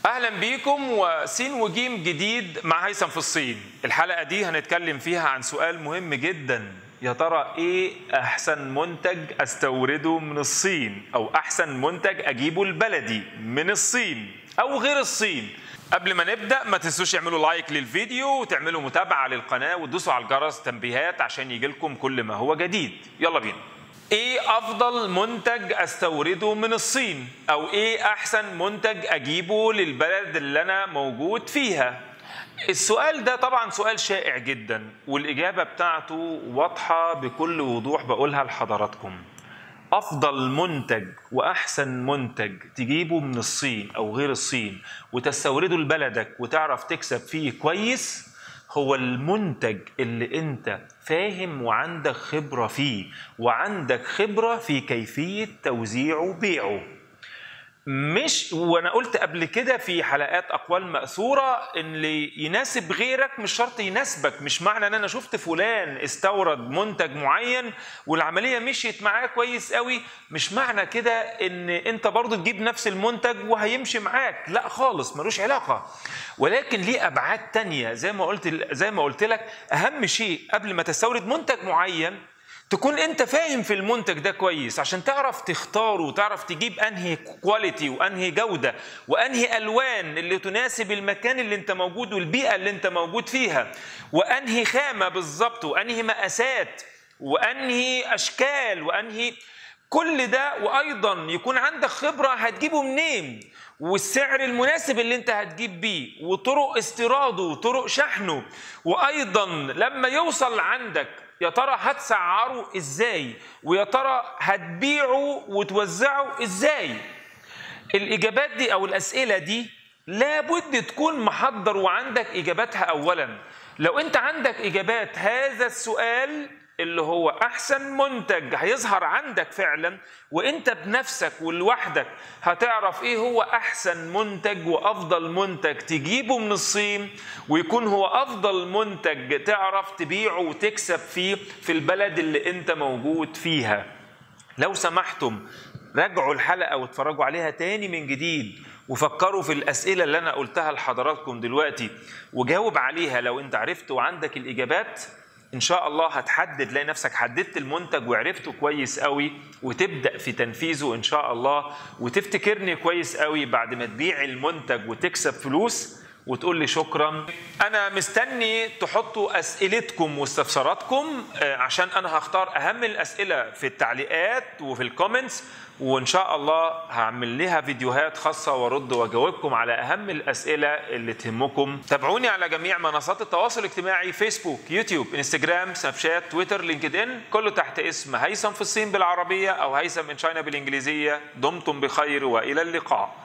اهلا بيكم وسين وجيم جديد مع هيثم في الصين الحلقه دي هنتكلم فيها عن سؤال مهم جدا يا ترى ايه احسن منتج استورده من الصين او احسن منتج اجيبه البلدي من الصين او غير الصين قبل ما نبدا ما تنسوش تعملوا لايك للفيديو وتعملوا متابعه للقناه وتدوسوا على الجرس تنبيهات عشان يجي لكم كل ما هو جديد يلا بينا ايه افضل منتج استورده من الصين او ايه احسن منتج اجيبه للبلد اللي انا موجود فيها السؤال ده طبعا سؤال شائع جدا والاجابه بتاعته واضحه بكل وضوح بقولها لحضراتكم افضل منتج واحسن منتج تجيبه من الصين او غير الصين وتستورده لبلدك وتعرف تكسب فيه كويس هو المنتج اللي انت فاهم وعندك خبرة فيه وعندك خبرة في كيفية توزيعه وبيعه مش وانا قلت قبل كده في حلقات اقوال ماثوره ان اللي يناسب غيرك مش شرط يناسبك مش معنى ان انا شفت فلان استورد منتج معين والعمليه مشيت معاه كويس قوي مش معنى كده ان انت برضه تجيب نفس المنتج وهيمشي معاك لا خالص ملوش علاقه ولكن ليه ابعاد تانية زي ما قلت زي ما قلت لك اهم شيء قبل ما تستورد منتج معين تكون انت فاهم في المنتج ده كويس عشان تعرف تختاره وتعرف تجيب انهي كواليتي وانهي جوده وانهي الوان اللي تناسب المكان اللي انت موجود والبيئه اللي انت موجود فيها وانهي خامه بالظبط وانهي مقاسات وانهي اشكال وانهي كل ده وايضا يكون عندك خبره هتجيبه منين والسعر المناسب اللي انت هتجيب بيه وطرق استيراده وطرق شحنه وايضا لما يوصل عندك يا ترى هتسعره ازاي ويا ترى هتبيعه وتوزعه ازاي الاجابات دي او الاسئله دي لابد تكون محضر وعندك اجاباتها اولا لو انت عندك اجابات هذا السؤال اللي هو احسن منتج هيظهر عندك فعلا وانت بنفسك ولوحدك هتعرف ايه هو احسن منتج وافضل منتج تجيبه من الصين ويكون هو افضل منتج تعرف تبيعه وتكسب فيه في البلد اللي انت موجود فيها لو سمحتم راجعوا الحلقة واتفرجوا عليها تاني من جديد وفكروا في الأسئلة اللي أنا قلتها لحضراتكم دلوقتي وجاوب عليها لو أنت عرفت وعندك الإجابات ان شاء الله هتحدد تلاقي نفسك حددت المنتج وعرفته كويس قوي وتبدا في تنفيذه ان شاء الله وتفتكرني كويس قوي بعد ما تبيع المنتج وتكسب فلوس وتقول لي شكرا انا مستني تحطوا اسئلتكم واستفساراتكم عشان انا هختار اهم الاسئله في التعليقات وفي الكومنتس وان شاء الله هعمل لها فيديوهات خاصه وارد واجاوبكم على اهم الاسئله اللي تهمكم تابعوني على جميع منصات التواصل الاجتماعي فيسبوك يوتيوب انستجرام سناب شات تويتر لينكد ان كله تحت اسم هيثم في الصين بالعربيه او هيثم ان شاينا بالانجليزيه دمتم بخير والى اللقاء